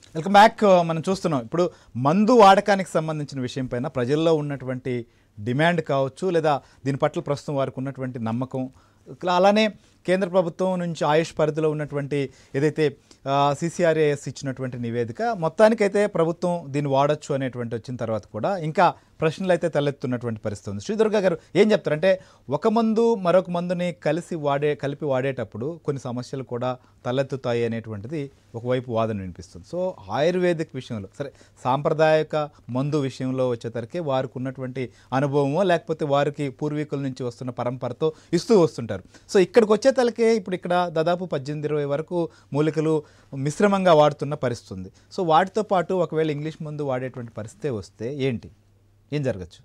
Welcome back మనం చూస్తున్నాం ఇప్పుడు మందు వాడకానికి సంబంధించిన విషయం పైన ప్రజల్లో ఉన్నటువంటి డిమాండ్ కావచ్చు లేదా దీని పట్ల ప్రస్తుతం వారికి ఉన్నటువంటి నమ్మకం ఇట్లా అలానే కేంద్ర ప్రభుత్వం నుంచి ఆయుష్ పరిధిలో ఉన్నటువంటి ఏదైతే సిసిఆర్ఏఎస్ ఇచ్చినటువంటి నివేదిక మొత్తానికైతే ప్రభుత్వం దీన్ని వాడచ్చు అనేటువంటి వచ్చిన తర్వాత కూడా ఇంకా ప్రశ్నలు అయితే తలెత్తున్నటువంటి పరిస్థితి ఉంది శ్రీదుర్గ గారు ఏం చెప్తారు అంటే ఒక మందు మరొక మందుని కలిసి వాడే కలిపి వాడేటప్పుడు కొన్ని సమస్యలు కూడా తలెత్తుతాయి అనేటువంటిది ఒకవైపు వాదన వినిపిస్తుంది సో ఆయుర్వేదిక్ విషయంలో సరే సాంప్రదాయక మందు విషయంలో వచ్చేసరికి వారికి ఉన్నటువంటి అనుభవమో లేకపోతే వారికి పూర్వీకుల నుంచి వస్తున్న పరంపరతో ఇస్తూ వస్తుంటారు సో ఇక్కడికి వచ్చే తలకే ఇప్పుడు ఇక్కడ దాదాపు పద్దెనిమిది ఇరవై వరకు మూలికలు మిశ్రమంగా వాడుతున్న పరిస్థితి ఉంది సో వాటితో పాటు ఒకవేళ ఇంగ్లీష్ మందు వాడేటువంటి పరిస్థితి వస్తే ఏంటి ఏం జరగచ్చు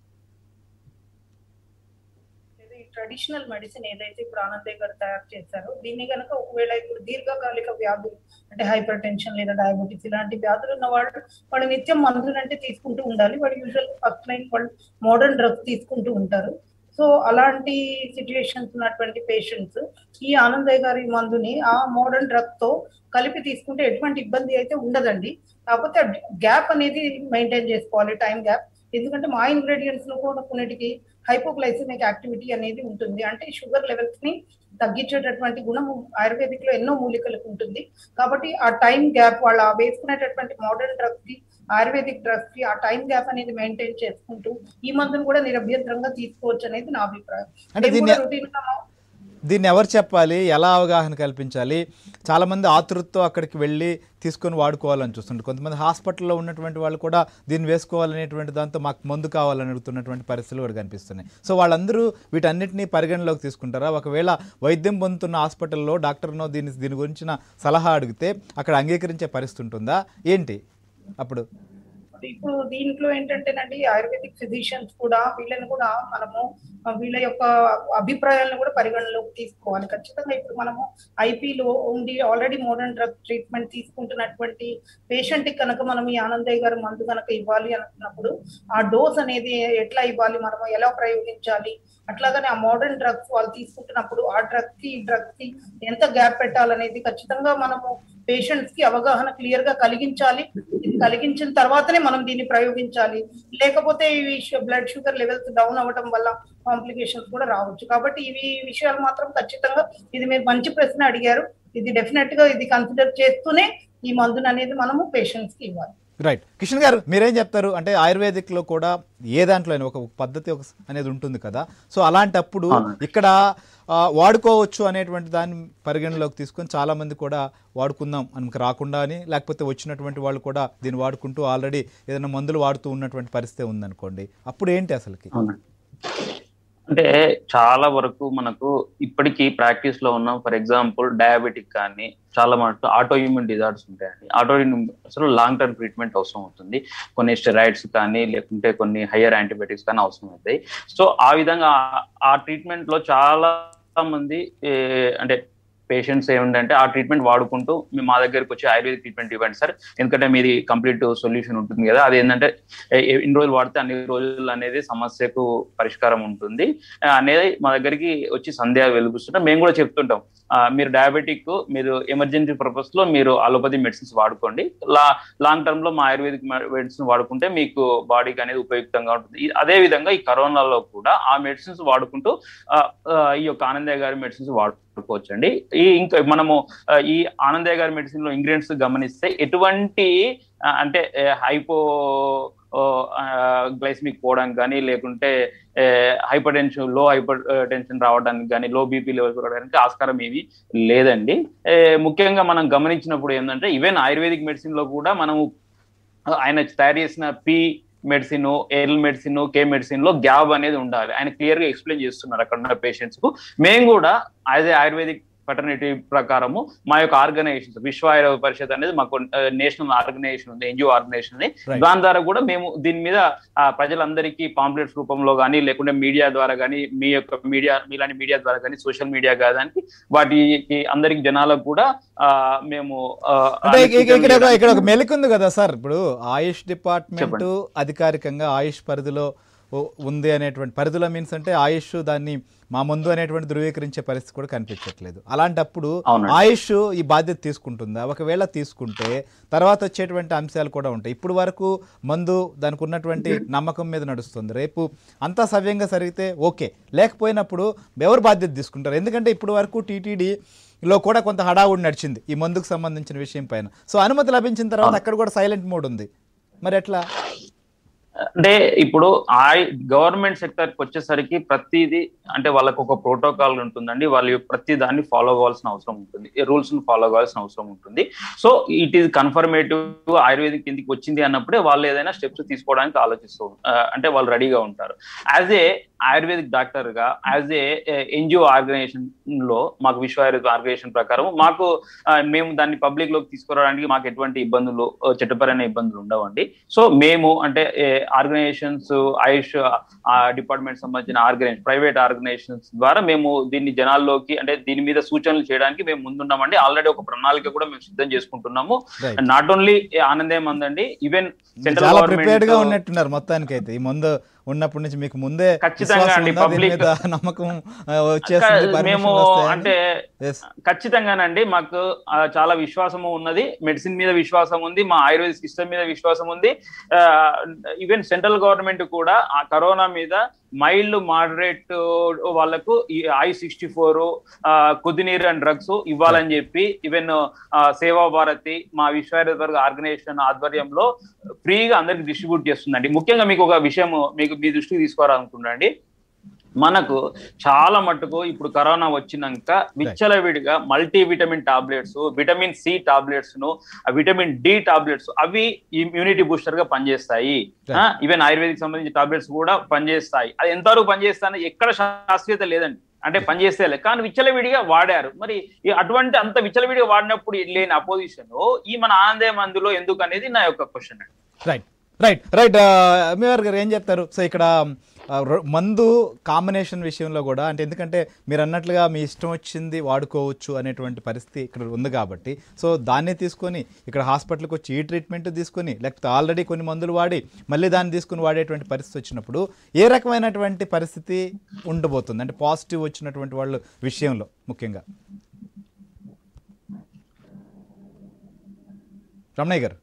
ఇది ట్రెడిషనల్ మెడిసిన్ ఏదైతే ఇప్పుడు ఆనందయ్య గారు తయారు చేశారో దీన్ని కనుక ఒకవేళ ఇప్పుడు దీర్ఘకాలిక వ్యాధులు అంటే హైపర్ టెన్షన్ లేదా డయాబెటీస్ ఇలాంటి వ్యాధులు ఉన్న వాళ్ళు వాళ్ళు నిత్యం మందులు అంటే తీసుకుంటూ ఉండాలి వాళ్ళు యూజువల్ ఫస్ట్ లైన్ వాళ్ళు మోడర్న్ డ్రగ్స్ తీసుకుంటూ ఉంటారు సో అలాంటి సిచ్యుయేషన్స్ ఉన్నటువంటి పేషెంట్స్ ఈ ఆనందయ్య గారి మందుని ఆ మోడర్న్ డ్రగ్ తో కలిపి తీసుకుంటే ఎటువంటి ఇబ్బంది అయితే ఉండదండి కాకపోతే గ్యాప్ అనేది మెయింటైన్ చేసుకోవాలి టైం గ్యాప్ ఎందుకంటే మా ఇంగ్రీడియంట్స్ లో కూడా కొన్నిటికి హైపోగ్లైసెమిక్ యాక్టివిటీ అనేది ఉంటుంది అంటే షుగర్ లెవెల్స్ ని తగ్గించేటటువంటి గుణం ఆయుర్వేదిక్ లో ఎన్నో మూలికలకు ఉంటుంది కాబట్టి ఆ టైం గ్యాప్ వాళ్ళ వేసుకునేటటువంటి మోడర్న్ డ్రగ్స్ కి ఆయుర్వేదిక్ డ్రగ్స్ కి ఆ టైం గ్యాప్ అనేది మెయింటైన్ చేసుకుంటూ ఈ మందును కూడా నిరభ్యంతరంగా తీసుకోవచ్చు అనేది నా అభిప్రాయం అంటే మేము దీన్ని- కూడా routine గా మా- దీన్ని ఎవరు చెప్పాలి ఎలా అవగాహన కల్పించాలి చాలామంది ఆతృతతో అక్కడికి వెళ్ళి తీసుకొని వాడుకోవాలని చూస్తుంటారు కొంతమంది హాస్పిటల్లో ఉన్నటువంటి వాళ్ళు కూడా దీన్ని వేసుకోవాలనేటువంటి దాంతో మాకు మందు కావాలని అడుగుతున్నటువంటి పరిస్థితులు కూడా కనిపిస్తున్నాయి సో వాళ్ళందరూ వీటన్నిటిని పరిగణలోకి తీసుకుంటారా ఒకవేళ వైద్యం పొందుతున్న హాస్పిటల్లో డాక్టర్నో దీని దీని గురించిన సలహా అడిగితే అక్కడ అంగీకరించే పరిస్థితి ఉంటుందా ఏంటి అప్పుడు ఇప్పుడు దీంట్లో ఏంటంటేనండి ఆయుర్వేదిక్ ఫిజిషియన్స్ కూడా వీళ్ళని కూడా మనము ఆ, వీళ్ళ యొక్క అభిప్రాయాలను కూడా పరిగణలోకి తీసుకోవాలి ఖచ్చితంగా ఇప్పుడు మనము ఐపీలో ఉండి ఆల్రెడీ మోడర్న్ డ్రగ్ ట్రీట్మెంట్ తీసుకుంటున్నటువంటి పేషెంట్ కి కనుక మనం ఈ ఆనందయ్య గారు మందు కనుక ఇవ్వాలి అనుకున్నప్పుడు ఆ డోస్ అనేది ఎట్లా ఇవ్వాలి మనము ఎలా ప్రయోగించాలి అట్లాగనే ఆ మోడర్న్ డ్రగ్స్ వాళ్ళు తీసుకుంటున్నప్పుడు ఆ డ్రగ్ కి ఈ డ్రగ్ కి ఎంత గ్యాప్ పెట్టాలనేది ఖచ్చితంగా మనము పేషెంట్స్ కి అవగాహన క్లియర్ గా కలిగించాలి ఇది కలిగించిన తర్వాతనే మనం దీన్ని ప్రయోగించాలి లేకపోతే ఇవి బ్లడ్ షుగర్ లెవెల్స్ డౌన్ అవ్వడం వల్ల కాంప్లికేషన్స్ కూడా రావచ్చు కాబట్టి ఇవి విషయాలు మాత్రం ఖచ్చితంగా ఇది మీరు మంచి ప్రశ్న అడిగారు ఇది డెఫినెట్ గా ఇది కన్సిడర్ చేస్తూనే ఈ మందును అనేది మనము పేషెంట్స్ కి ఇవ్వాలి రైట్ కిషన్ గారు మీరేం చెప్తారు అంటే ఆయుర్వేదిక్లో కూడా ఏ దాంట్లో అయినా ఒక పద్ధతి ఒక అనేది ఉంటుంది కదా సో అలాంటప్పుడు అవునండి. ఇక్కడ ఆ, వాడుకోవచ్చు అనేటువంటి దాన్ని పరిగణలోకి తీసుకొని చాలా మంది కూడా వాడుకుందాం మనకు రాకుండా అని లేకపోతే వచ్చినటువంటి వాళ్ళు కూడా దీన్ని వాడుకుంటూ ఆల్రెడీ ఏదైనా మందులు వాడుతూ ఉన్నటువంటి పరిస్థితి ఉందనుకోండి అప్పుడు ఏంటి అసలుకి అవునండి అంటే చాలా వరకు మనకు ఇప్పటికీ ప్రాక్టీస్ లో ఉన్న ఫర్ ఎగ్జాంపుల్ డయాబెటిక్ కానీ చాలా మటుకు ఆటో ఇమ్యూన్ డిజార్డర్స్ ఉంటాయండి ఆటో ఇమ్యూన్ అసలు లాంగ్ టర్మ్ ట్రీట్మెంట్ అవసరం అవుతుంది కొన్ని స్టెరాయిడ్స్ కానీ లేకుంటే కొన్ని హయ్యర్ యాంటీబయాటిక్స్ కానీ అవసరం అవుతాయి సో ఆ విధంగా ఆ- ఆ ట్రీట్మెంట్ లో చాలా మంది ఏ, అంటే పేషెంట్స్ ఏమిటంటే ఆ ట్రీట్మెంట్ వాడుకుంటూ మీ మా దగ్గరికి వచ్చి ఆయుర్వేదిక్ ట్రీట్మెంట్ ఇవ్వండి సార్ ఎందుకంటే మీది కంప్లీట్ సొల్యూషన్ ఉంటుంది కదా అది ఏంటంటే ఏ- ఏ- ఇన్ని రోజులు వాడితే అన్ని రోజులు అనేది సమస్యకు పరిష్కారం ఉంటుంది ఆ, అనేది మా దగ్గరికి వచ్చి సందేహాలు వెలుగుస్తుంటాం మేము కూడా చెప్తుంటాం ఆ, మీరు డయాబెటిక్ మీరు ఎమర్జెన్సీ పర్పస్ లో మీరు అలోపతి మెడిసిన్స్ వాడుకోండి లా లాంగ్ టర్మ్ లో మా ఆయుర్వేదిక్ మెడిసిన్ వాడుకుంటే మీకు బాడీకి అనేది ఉపయుక్తంగా ఉంటుంది ఈ- అదే విధంగా ఈ కరోనాలో కూడా ఆ మెడిసిన్స్ వాడుకుంటూ ఆ, ఆ, ఈ యొక్క ఆనందయ్య గారి మెడిసిన్స్ వాడుకోవచ్చు అండి ఈ ఇంకా మనము ఆ, ఈ ఆనందయ్య గారి మెడిసిన్ లో ఇంగ్రీడియంట్స్ గమనిస్తే ఎటువంటి ఆ, అంటే హైపో గ్లైసమిక్ పోవడానికి కానీ లేకుంటే హైపర్ టెన్షన్ లో హైపర్ టెన్షన్ రావడానికి కానీ లో బీపీ లెవెల్స్ రావడానికి ఆస్కారం ఏమీ లేదండి ఏ, ముఖ్యంగా మనం గమనించినప్పుడు ఏంటంటే ఈవెన్ ఆయుర్వేదిక్ మెడిసిన్ లో కూడా మనము ఆయన తయారు చేసిన P medicine L medicine K medicine లో గ్యాప్ అనేది ఉండాలి ఆయన క్లియర్ గా ఎక్స్ప్లెయిన్ చేస్తున్నారు అక్కడ ఉన్న పేషెంట్స్ కు మేము కూడా యాజ్ ఏ ఆయుర్వేదిక్ ఫెటర్నిటీ ప్రకారము మా యొక్క ఆర్గనైజేషన్స్ విశ్వ ఆయుర్వేద పరిషత్ అనేది మాకు నేషనల్ ఆర్గనైజేషన్ ఉంది ఎన్జిఓ ఆర్గనైజేషన్ ఉంది Right. దాని ద్వారా కూడా మేము దీని మీద ఆ, ప్రజలందరికీ పాంప్లెట్స్ రూపంలో కానీ లేకుంటే మీడియా ద్వారా కానీ మీ యొక్క మీడియా మీలాంటి మీడియా ద్వారా కానీ సోషల్ మీడియా కానీ వాటికి అందరికి జనాలకు కూడా ఆ, మేము ఆ, అంటే ఇక- ఇక- ఇక్కడ ఒక- చేయడానికి- ఇక్కడ ఒక మెలిక ఉంది కదా సార్ ఇప్పుడు ఆయుష్ డిపార్ట్మెంట్ చెప్పండి. అధికారికంగా ఆయుష్ పరిధిలో ఉ- ఉంది అనేటువంటి పరిధిలో మీన్స్ అంటే ఆయుష్ దాన్ని మా ముందు అనేటువంటి ధృవీకరించే పరిస్థితి కూడా కనిపించట్లేదు అలాంటప్పుడు అవునండి. ఆయుష్ ఈ బాధ్యత తీసుకుంటుందా ఒకవేళ తీసుకుంటే తర్వాత వచ్చేటువంటి అంశాలు కూడా ఉంటాయి ఇప్పుడు వరకు మందు దానికి ఉన్నటువంటి నమ్మకం మీద నడుస్తుంది రేపు అంతా సవ్యంగా జరిగితే ఓకే లేకపోయినప్పుడు ఎవరు బాధ్యత తీసుకుంటారు ఎందుకంటే ఇప్పుడు వరకు టీటీడీ లో కూడా కొంత హడావుడి నడిచింది ఈ మందుకు సంబంధించిన విషయం పైన సో అనుమతి లభించిన తర్వాత అక్కడ కూడా సైలెంట్ మోడ్ ఉంది మరి ఎట్లా అంటే ఇప్పుడు ఆ గవర్నమెంట్ సెక్టర్ కి వచ్చేసరికి ప్రతిదీ అంటే వాళ్ళకు ఒక ప్రోటోకాల్ ఉంటుందండి వాళ్ళు ప్రతి దాన్ని ఫాలో అవ్వాల్సిన అవసరం ఉంటుంది రూల్స్ ని ఫాలో అవ్వాల్సిన అవసరం ఉంటుంది so it is confirmative ayurvedic కిందికి వచ్చింది అన్నప్పుడే వాళ్ళు ఏదైనా స్టెప్స్ తీసుకోవడానికి ఆలోచిస్తూ ఆ, అంటే వాళ్ళు రెడీగా ఉంటారు యాజ్ ఏ ఆయుర్వేదిక్ డాక్టర్ గా యాజ్ ఏ ఎన్జిఓ ఆర్గనైజేషన్ లో మాకు విశ్వ ఆయుర్వేద ఆర్గనైజేషన్ ప్రకారం మాకు ఆ, మేము దాన్ని పబ్లిక్ లోకి తీసుకురావడానికి మాకు ఎటువంటి ఇబ్బందులు ఆ, చట్టపరమైన ఇబ్బందులు ఉండవండి సో మేము అంటే ఆర్గనైజేషన్స్ ఆయుష్ డిపార్ట్మెంట్ సంబంధించిన ఆర్గనైజేషన్ ప్రైవేట్ ఆర్గనైజేషన్స్ ద్వారా మేము దీన్ని జనాల్లోకి అంటే దీని మీద సూచనలు చేయడానికి మేము ముందున్నామండి ఆల్రెడీ ఒక ప్రణాళిక కూడా మేము సిద్ధం చేసుకుంటున్నాము Right. నాట్ ఓన్లీ ఆనందే మందండి ఈవెన్ సెంట్రల్ చాలా ప్రిపేర్డ్ గా గవర్నమెంట్ ఉన్నట్టున్నారు మొత్తానికి అయితే ఈ ముందు ఉన్నప్పటి నుంచి మీకు ముందే ఖచ్చితంగా విశ్వాసం అండి, ఉందా? దీని public- మీద నమ్మకం ఆ, వచ్చేస్తుంది మేము permission వస్తాయని? అంటే Yes. ఖచ్చితంగానండి మాకు ఆ, చాలా విశ్వాసము ఉన్నది మెడిసిన్ మీద విశ్వాసం ఉంది మా ఆయుర్వేద సిస్టమ్ మీద విశ్వాసం ఉంది ఈవెన్ సెంట్రల్ గవర్నమెంట్ కూడా ఆ కరోనా మీద మైల్డ్ మోడరేట్ వాళ్ళకు ఈ ఐ సిక్స్టీ ఫోర్ కుదినీరు అండ్ డ్రగ్స్ ఇవ్వాలని చెప్పి ఈవెన్ సేవా భారతి మా విశ్వ ఆర్గనైజేషన్ ఆధ్వర్యంలో ఫ్రీగా అందరికి డిస్ట్రిబ్యూట్ చేస్తుందండి ముఖ్యంగా మీకు ఒక విషయం మీకు మీ దృష్టికి తీసుకోవాలనుకుంటున్నాండి మనకు చాలా మట్టుకు ఇప్పుడు కరోనా వచ్చినాక విచ్చలవిడిగా multi vitamin tablets vitamin C tablets ను ఆ విటమిన్ డి టాబ్లెట్స్ అవి ఇమ్యూనిటీ బూస్టర్ గా పనిచేస్తాయి ఈవెన్ ఆయుర్వేదిక్ సంబంధించిన టాబ్లెట్స్ కూడా పనిచేస్తాయి అది ఎంతవరకు పనిచేస్తాయని ఎక్కడ శాస్త్రీయత లేదండి అంటే పనిచేస్తే లే. కానీ విచ్చలవిడిగా వాడారు మరి ఈ అటువంటి అంత విచ్చలవిడిగా వాడినప్పుడు లేని అపోజిషన్ ఈ మన ఆనందే మందులో ఎందుకు అనేది నా యొక్క క్వశ్చన్ అండి రైట్ రైట్ రైట్ అమ్మవారి గారు ఏం చెప్తారు సో ఇక్కడ ఆ, రొ- మందు కాంబినేషన్ విషయంలో కూడా అంటే ఎందుకంటే మీరు అన్నట్లుగా మీ ఇష్టం వచ్చింది వాడుకోవచ్చు అనేటువంటి పరిస్థితి ఇక్కడ ఉంది కాబట్టి సో దాన్ని తీసుకొని ఇక్కడ హాస్పిటల్కి వచ్చి ఈ ట్రీట్మెంట్ తీసుకొని లేకపోతే ఆల్రెడీ కొన్ని మందులు వాడి మళ్ళీ దాన్ని తీసుకుని వాడేటువంటి పరిస్థితి వచ్చినప్పుడు ఏ రకమైనటువంటి పరిస్థితి ఉండబోతుంది అంటే పాజిటివ్ వచ్చినటువంటి వాళ్ళ విషయంలో ముఖ్యంగా రమణయ్య గారు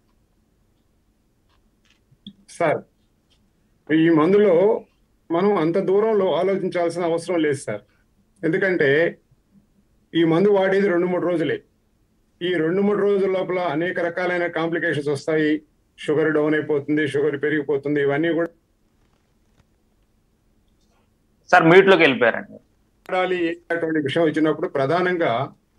సార్ ఈ మందులో మనం అంత దూరంలో ఆలోచించాల్సిన అవసరం లేదు సార్ ఎందుకంటే ఈ మందు వాడేది రెండు మూడు రోజులే ఈ రెండు మూడు రోజుల లోపల అనేక రకాలైన కాంప్లికేషన్స్ వస్తాయి షుగర్ డౌన్ అయిపోతుంది షుగర్ పెరిగిపోతుంది ఇవన్నీ కూడా సార్ మ్యూట్ లోకి వెళ్ళిపోయారండి వాడాలి అటువంటి విషయం వచ్చినప్పుడు ప్రధానంగా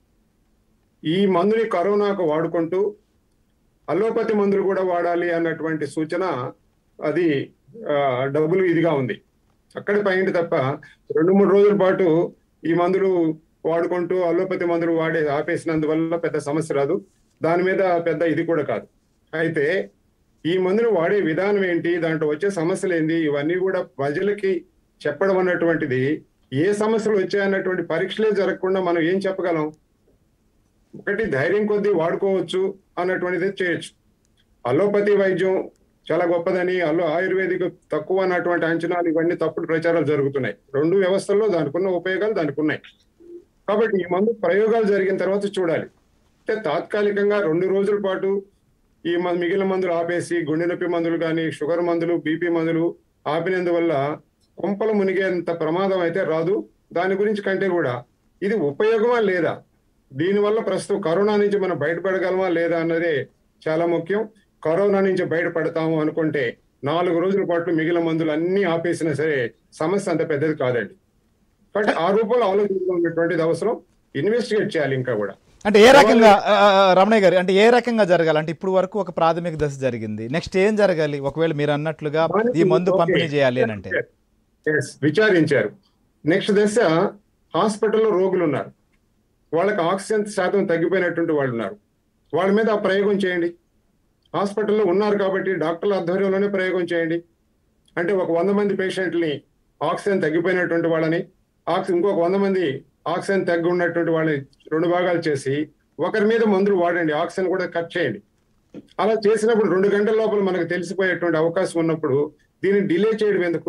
ఈ మందుని కరోనాకు వాడుకుంటూ అలోపతి మందులు కూడా వాడాలి అన్నటువంటి సూచన అది ఆ, డబ్బులు ఇదిగా ఉంది అక్కడ పైంది తప్ప రెండు మూడు రోజుల పాటు ఈ మందులు వాడుకుంటూ అలోపతి మందులు వాడే ఆపేసినందువల్ల పెద్ద సమస్య రాదు దాని మీద పెద్ద ఇది కూడా కాదు అయితే ఈ మందును వాడే విధానం ఏంటి దాంట్లో వచ్చే సమస్యలు ఏంటి ఇవన్నీ కూడా ప్రజలకి చెప్పడం అన్నటువంటిది ఏ సమస్యలు వచ్చాయన్నటువంటి పరీక్షలే జరగకుండా మనం ఏం చెప్పగలం ఒకటి ధైర్యం కొద్దీ వాడుకోవచ్చు అన్నటువంటిది చేయొచ్చు అలోపతి వైద్యం చాలా గొప్పదని అలో ఆయుర్వేదిక్ తక్కువ అన్నటువంటి అంచనాలు ఇవన్నీ తప్పుడు ప్రచారాలు జరుగుతున్నాయి రెండు వ్యవస్థల్లో దానికి ఉన్న ఉపయోగాలు దానికి ఉన్నాయి కాబట్టి ఈ మందు ప్రయోగాలు జరిగిన తర్వాత చూడాలి అంటే తాత్కాలికంగా రెండు రోజుల పాటు ఈ మ- మిగిలిన మందులు ఆపేసి గుండె నొప్పి మందులు కానీ షుగర్ మందులు బీపీ మందులు ఆపినందువల్ల కుంపలు మునిగేంత ప్రమాదం అయితే రాదు దాని గురించి కంటే కూడా ఇది ఉపయోగమా లేదా దీనివల్ల ప్రస్తుతం కరోనా నుంచి మనం బయటపడగలమా లేదా అన్నదే చాలా ముఖ్యం కరోనా నుంచి బయటపడతాము అనుకుంటే నాలుగు రోజుల పాటు మిగిలిన మందులు అన్ని ఆపేసినా సరే సమస్య అంత పెద్దది కాదండి కాబట్టి ఆ రూపంలో ఆలోచించుకున్నటువంటిది అవసరం ఇన్వెస్టిగేట్ చేయాలి ఇంకా కూడా అంటే ఏ రకంగా ఆ, ఆ, రమణయ్య గారు అంటే ఏ రకంగా జరగాలి అంటే ఇప్పుడు వరకు ఒక ప్రాథమిక దశ జరిగింది నెక్స్ట్ ఏం జరగాలి ఒకవేళ మీరు అన్నట్లుగా ఈ మందు ఓకే. పంపిణీ చేయాలి అని అంటే Yes, విచారించారు నెక్స్ట్ దశ హాస్పిటల్లో రోగులు ఉన్నారు వాళ్ళకి ఆక్సిజన్ శాతం తగ్గిపోయినటువంటి వాళ్ళు ఉన్నారు వాళ్ళ మీద ఆ ప్రయోగం చేయండి హాస్పిటల్లో ఉన్నారు కాబట్టి డాక్టర్ల ఆధ్వర్యంలోనే ప్రయోగం చేయండి అంటే ఒక వంద మంది పేషెంట్ని ఆక్సిజన్ తగ్గిపోయినటువంటి వాళ్ళని ఆక్సి ఇంకొక వంద మంది ఆక్సిజన్ తగ్గి ఉన్నటువంటి వాళ్ళని రెండు భాగాలు చేసి ఒకరి మీద మందులు వాడండి ఆక్సిజన్ కూడా కట్ చేయండి అలా చేసినప్పుడు రెండు గంటల లోపల మనకు తెలిసిపోయేటువంటి అవకాశం ఉన్నప్పుడు దీన్ని డిలే చేయడం ఎందుకు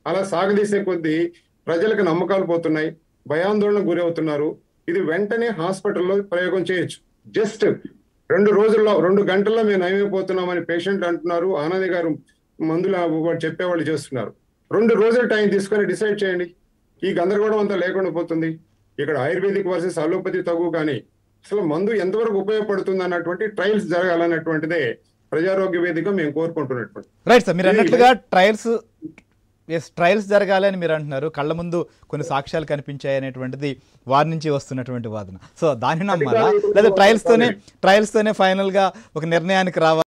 అలా సాగదీసే కొద్దీ ప్రజలకు నమ్మకాలు పోతున్నాయి భయాందోళనకు గురవుతున్నారు ఇది వెంటనే హాస్పిటల్లో ప్రయోగం చేయొచ్చు జస్ట్ రెండు రోజుల్లో రెండు గంటల్లో మేము నయమైపోతున్నామని పేషెంట్ అంటున్నారు ఆనంద్ గారు మందులు వాడు చెప్పేవాళ్ళు చేస్తున్నారు రెండు రోజులు టైం తీసుకొని డిసైడ్ చేయండి ఈ గందరగోళం అంతా లేకుండా పోతుంది ఇక్కడ ఆయుర్వేదిక్ వర్సెస్ అలోపతి తగు కానీ అసలు మందు ఎంతవరకు ఉపయోగపడుతుంది అన్నటువంటి ట్రయల్స్ జరగాలన్నటువంటిదే ప్రజారోగ్య వేదిక మేము కోరుకుంటున్నటువంటి రైట్ సార్ మీరు అన్నట్లుగా ట్రయల్స్ ఎస్ ట్రయల్స్ జరగాలి అని మీరు అంటున్నారు కళ్ళ ముందు కొన్ని సాక్ష్యాలు కనిపించాయి అనేటువంటిది వారి నుంచి వస్తున్నటువంటి వాదన సో దాన్ని నమ్మాలా లేదా ట్రయల్స్తోనే ట్రయల్స్తోనే ఫైనల్గా ఒక నిర్ణయానికి రావాలి